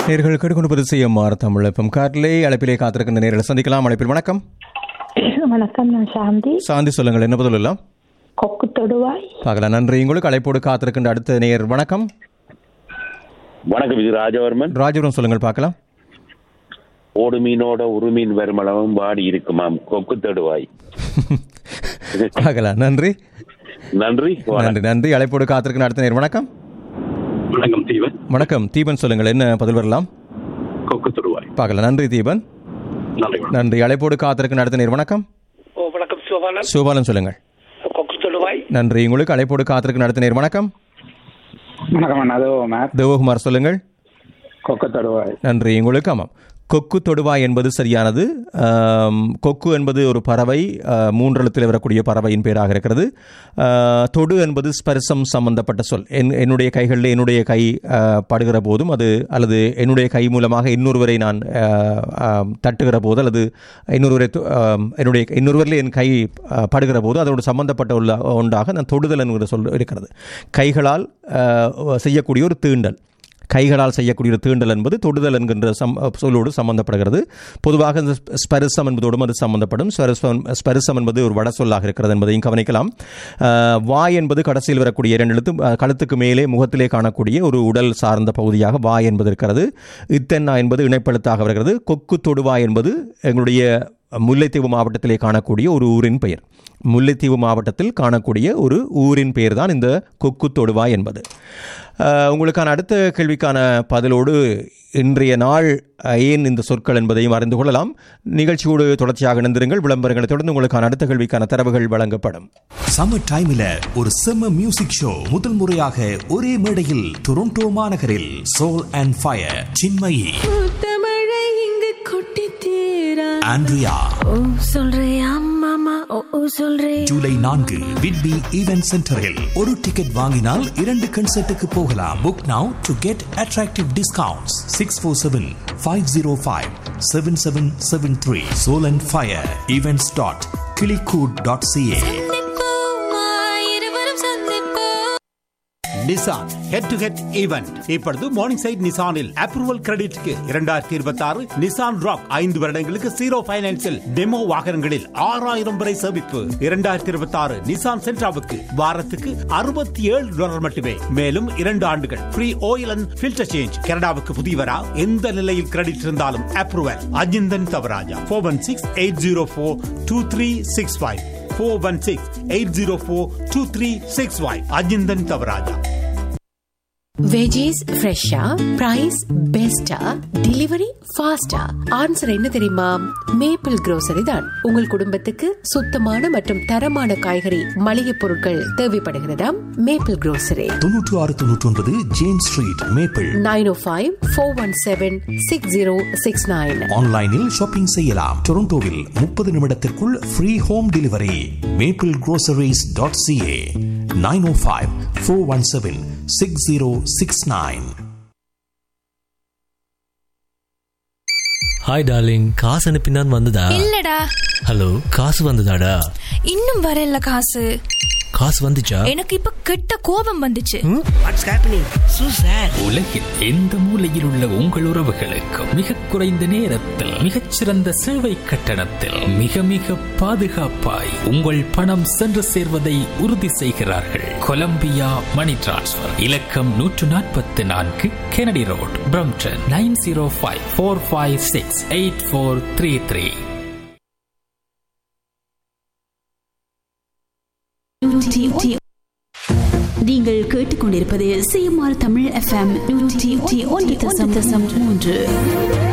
நேர்கள் கெடுக்கொண்டு செய்யுமாறு தமிழ் எஃப்எம் காட்டிலே அழைப்பிலே காத்திருக்கின்ற நேர்களை சந்திக்கலாம் அழைப்பில் வணக்கம் வணக்கம் நான் சாந்தி சாந்தி சொல்லுங்கள் என்ன பதில் எல்லாம் கொக்கு தொடுவாய் பார்க்கலாம் நன்றி உங்களுக்கு அழைப்போடு காத்திருக்கின்ற அடுத்த நேர் வணக்கம் வணக்கம் இது ராஜவர்மன் ராஜபுரம் சொல்லுங்கள் பார்க்கலாம் ஓடு மீனோட ஒரு மீன் வருமளவும் வாடி இருக்குமாம் கொக்கு தடுவாய் பார்க்கலாம் நன்றி நன்றி நன்றி நன்றி அழைப்போடு காத்திருக்கின்ற அடுத்த நேர் வணக்கம் வணக்கம் தீவன் வணக்கம் தீபன் சொல்லுங்கள் என்ன பதில் வரலாம் கொக்கு தொடுவாய் பார்க்கலாம் நன்றி தீபன் நன்றி வணக்கம். நன்றி அழைப்போடு காத்திருக்கின்ற அடுத்த நேர் வணக்கம் ஓ வணக்கம் சிவபாலன் சிவபாலன் சொல்லுங்கள் கொக்கு தொடுவாய் நன்றி உங்களுக்கு அழைப்போடு காத்திருக்கின்ற அடுத்த நேர் வணக்கம் வணக்கம் அண்ணா அதோ மேத் தேவகுமார் சொல்லுங்கள் கொக்க தடுவாய் நன்றி உங்களுக்கு ஆமாம் கொக்கு தொடுவாய் என்பது சரியானது ஆம், கொக்கு என்பது ஒரு பறவை ஆ, மூன்றெழுத்தில் வரக்கூடிய பறவையின் பேராக இருக்கிறது ஆ, தொடு என்பது ஸ்பர்சம் சம்பந்தப்பட்ட சொல் என் என்னுடைய கைகளில் என்னுடைய கை ஆ, படுகிற போதும் அது அல்லது என்னுடைய கை மூலமாக இன்னொருவரை நான் ஆ, ஆ, தட்டுகிற போது அல்லது இன்னொருவரை தொ- ஆம், என்னுடைய இன்னொருவரில் என் கை ஆ, படுகிற போது அதோடு சம்பந்தப்பட்ட உள்ள ஒன்றாக நான் தொடுதல் என்கிற சொல் இருக்கிறது கைகளால் ஆ, செய்யக்கூடிய ஒரு தீண்டல் கைகளால் செய்யக்கூடிய ஒரு தீண்டல் என்பது தொடுதல் என்கின்ற சம் சொல்லோடு சம்பந்தப்படுகிறது பொதுவாக இந்த ஸ்ப- ஸ்பரிசம் என்பதோடும் அது சம்பந்தப்படும் ஸ்பரிசம் ஸ்பரிசம் என்பது ஒரு வட சொல்லாக இருக்கிறது என்பதையும் கவனிக்கலாம் ஆஹ், வாய் என்பது கடைசியில் வரக்கூடிய இரண்டு எழுத்து அஹ், கழுத்துக்கு மேலே முகத்திலே காணக்கூடிய ஒரு உடல் சார்ந்த பகுதியாக வாய் என்பது இருக்கிறது இத்தென்னா என்பது இணைப்பெழுத்தாக வருகிறது கொக்கு தொடுவாய் என்பது எங்களுடைய முல்லைத்தீவு மாவட்டத்திலே காணக்கூடிய ஒரு ஊரின் பெயர் முல்லைத்தீவு மாவட்டத்தில் காணக்கூடிய ஒரு ஊரின் பெயர் தான் இந்த கொக்கு தொடுவாய் என்பது அஹ், உங்களுக்கான அடுத்த கேள்விக்கான பதிலோடு இன்றைய நாள் அஹ், ஏன் இந்த சொற்கள் என்பதையும் அறிந்து கொள்ளலாம் நிகழ்ச்சியோடு தொடர்ச்சியாக இணைந்திருங்கள் விளம்பரங்களை தொடர்ந்து உங்களுக்கான அடுத்த கேள்விக்கான தரவுகள் வழங்கப்படும் சம்மர் டைம்ல ஒரு செம்ம மியூசிக் ஷோ முதல் முறையாக ஒரே மேடையில் டொரண்டோ மாநகரில் சோல் அண்ட் ஃபயர் சின்மயி தமிழை இங்கு கொட்டி தீரா ஆண்ட்ரியா ஓ சொல்றியா மாமா ஓ ஓ சொல்றே ஜூலை நான்கு விட்பி ஈவென்ட் சென்டரில் ஒரு டிக்கெட் வாங்கினால் இரண்டு கன்சர்ட்டுக்கு போகலாம் book now to get attractive discounts six four seven five zero five seven seven seven three soul and fire events dot கிளிகூட் டாட் சிஏ இருவரும் சந்திப்போம் Nissan head to head event இப்பொழுது மார்னிங் சைட் நிசானில் approval கிரெடிட்க்கு இரண்டாயிரத்தி இருபத்தி ஆறு Nissan rock ஐந்து வருடங்களுக்கு ஜீரோ பைனான்சில் டெமோ வாகனங்களில் ஆறாயிரம் வரை சேமிப்பு இரண்டாயிரத்தி இருபத்தி ஆறு நிசான் சென்ட்ராவுக்கு வாரத்துக்கு அறுபத்தி ஏழு டாலர் மட்டுமே மேலும் இரண்டு ஆண்டுகள் free oil and filter change கனடாவுக்கு புதியவரா எந்த நிலையில் கிரெடிட் இருந்தாலும் approval Ajinthan Thavaraja four one six eight zero four two three six five four one six eight zero four two three six five Ajinthan Thavaraja veggies ஃப்ரெஷ்ஷா பிரைஸ் பெஸ்டா டெலிவரி ஃபாஸ்டா ஆன்சர் என்ன தெரியுமா மேப்பிள் grocery தான் உங்கள் குடும்பத்துக்கு சுத்தமான மற்றும் தரமான காய்கறி மளிகை பொருட்கள் தேவைப்படுகிறதாம் மேப்பிள் grocery தொன்னூற்று ஆறு தொன்னூற்றி ஒன்பது James Street Maple nine O five four one seven six zero six nine ஆன்லைனில் ஷாப்பிங் செய்யலாம் டொரண்டோவில் முப்பது நிமிடத்திற்குள் free home delivery Maple groceries dot CA nine O five four one seven six zero six nine hi darling காசு அனுப்பினான் வந்ததா இல்லடா hello காசு வந்ததாடா இன்னும் வரல காசு காசு வந்துச்சா எனக்கு இப்ப கெட்ட கோபம் வந்துச்சு உலகில் எந்த மூலையில் உள்ள உங்கள் உறவுகளுக்கும் மிக குறைந்த நேரத்தில் மிகச்சிறந்த சேவை கட்டணத்தில் மிக மிக பாதுகாப்பாய் உங்கள் பணம் சென்று சேர்வதை உறுதி செய்கிறார்கள் கொலம்பியா மணி டிரான்ஸ்ஃபர் இலக்கம் நூற்று நாற்பத்தி நான்கு Kennedy Road Brampton nine zero five four five six eight four three three நீங்கள் கேட்டுக்கொண்டிருப்பது சிஎம்ஆர் தமிழ் எஃப்எம் நூற்றி ஒன்று தசம் மூன்று